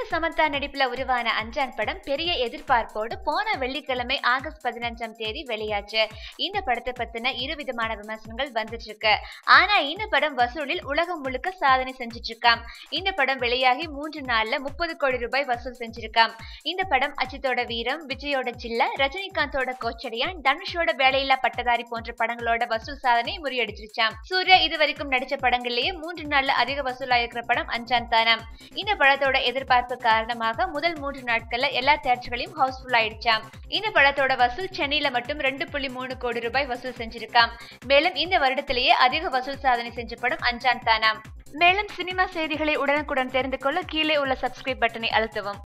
சமந்தா நடிப்புல உருவான அஞ்சான் படம் பெரிய எதிர்பார்ப்போடு போன வெள்ளிக்கிழமை ஆகஸ்ட் பதினஞ்சாம் தேதி வெளியாச்சு இந்த படத்தை பத்தின இரு விதமான விமர்சனங்கள் வந்துட்டு இருக்கு ஆனா இந்த படம் வசூலில் உலகம் முழுக்க சாதனை செஞ்சுட்டு இருக்காம் இந்த படம் வெளியாகி மூன்று நாள்ல முப்பது கோடி ரூபாய் வசூல் செஞ்சிருக்காம் இந்த படம் அஜித்தோட வீரம் விஜயோட சில்ல ரஜினிகாந்தோட கோச்சடையான் தனுஷோட வேலையில்லா பட்டதாரி போன்ற படங்களோட வசூல் சாதனை முறியடிச்சிருச்சாம் சூர்யா இதுவரைக்கும் நடிச்ச படங்கள்லயே மூன்று நாள்ல அதிக வசூலாயிருக்கிற படம் அஞ்சான் தானம் இந்த படத்தோட எதிர்பார்ப்பு காரணமாக முதல் மூன்று நாட்கள்ல எல்லா தேட்டர்களையும் ஹவுஸ்ஃபுல் ஆயிடுச்சாம் இந்த படத்தோட வசூல் சென்னையில மட்டும் ரெண்டு புள்ளி மூணு கோடி ரூபாய் வசூல் செஞ்சிருக்காம் மேலும் இந்த வருடத்திலேயே அதிக வசூல் சாதனை செஞ்ச படம் அஞ்சான் தானாம் மேலும் சினிமா செய்திகளை உடனுக்குடன் தெரிந்து கொள்ள கீழே உள்ள சப்ஸ்கிரைப் பட்டனை அழுத்தவும்